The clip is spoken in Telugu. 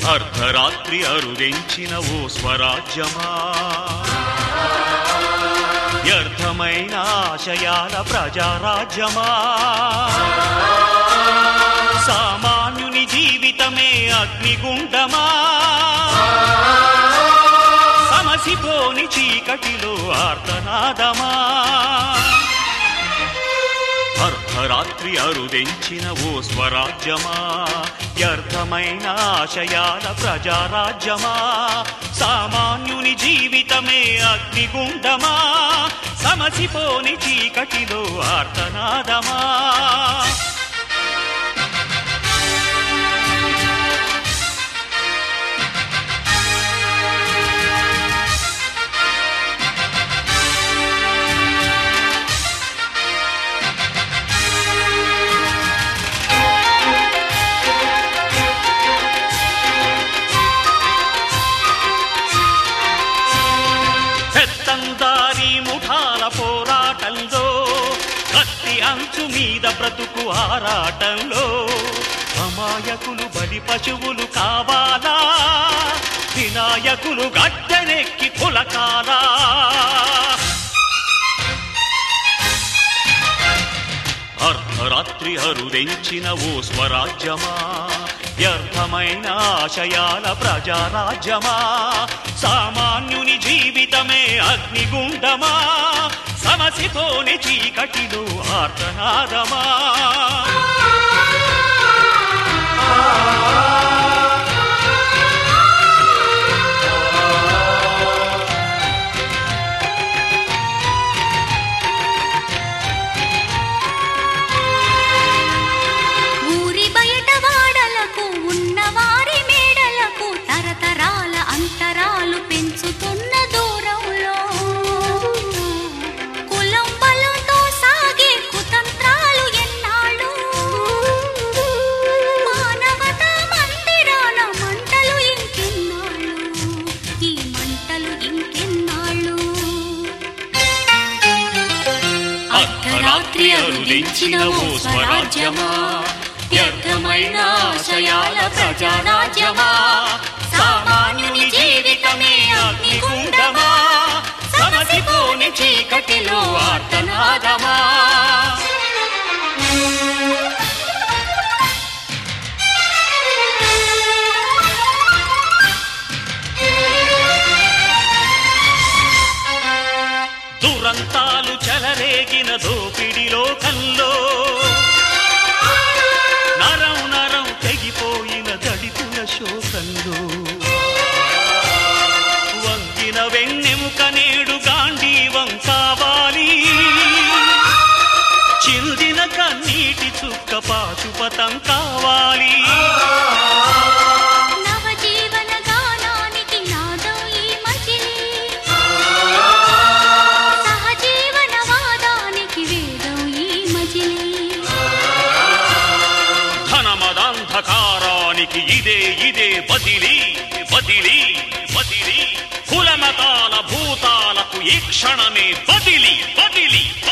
అర్ధరాత్రి అరుదెంచిన ఓ స్వరాజ్యమా వ్యర్థమైన ఆశయాల ప్రజారాజ్యమా సామాన్యుని జీవితమే అగ్నిగుండమా సమసిపోని చీకటిలో ఆర్తనాదమా అర్ధరాత్రి అరుదెంచిన ఓ స్వరాజ్యమా వ్యర్థమైన ఆశయాల ప్రజారాజ్యమా సామాన్యుని జీవితమే అగ్నిగుండమా సమసిపోని చీకటిలో ఆర్తనాదమా పెత్తందారి ముఠాల పోరాటంలో కత్తి అంచు మీద బ్రతుకు ఆరాటంలో అమాయకులు బలి పశువులు కావాలా వినాయకులు గడ్డనెక్కి పులకాలా అర్ధరాత్రి అరుదెంచిన ఓ స్వరాజ్యమా వ్యర్థమైన ఆశయాల ప్రజారాజ్యమా సామాన్యుని జీవితమే అగ్నిగుండమా సమసిపోని చీకటిలో ఆర్తనాదమా ఊరి బయట వాడలకు ఉన్నవారి మేడలకు తరతరాల అంతరాలు పెంచుతున్న దూరంలో కులం బలంతో సాగే కుతంత్రాలు ఎన్నాళ్ళు మానవతా మందిరాల మంటలు ఇంకెన్నాళ్ళు ఈ మంటలు ఇంకెన్నాళ్ళు అర్ధరాత్రి అరుదించిన ఓ స్వరాజ్యమా వ్యర్థమైన ఆశయాల ప్రజారాజ్యమా సామాన్యుని జీవితమే అగ్నిగుండమా సమసిపోని చీకటిలో ఆర్తనాదమా దురంతాలు చెలరేగిన దోపిడి లోకంలో నరం నరం తెగిపోయిన దళితుల శోకంలో వంగిన వెన్నెముక నేడు గాంధీవం కావాలి చిందిన కన్నీటి చుక్క పాశుపతం కావాలి నవజీవన గానానికి నాదం ఈ మజిలీ సహజీవన వాదానికి వేదం ఈ మజిలీ ధనమదంధకారానికి ఇదే ఇదే బదిలీ బదిలీ బదిలీ కులమతాల భూతాలకు ఈ క్షణమే బదిలీ బదిలీ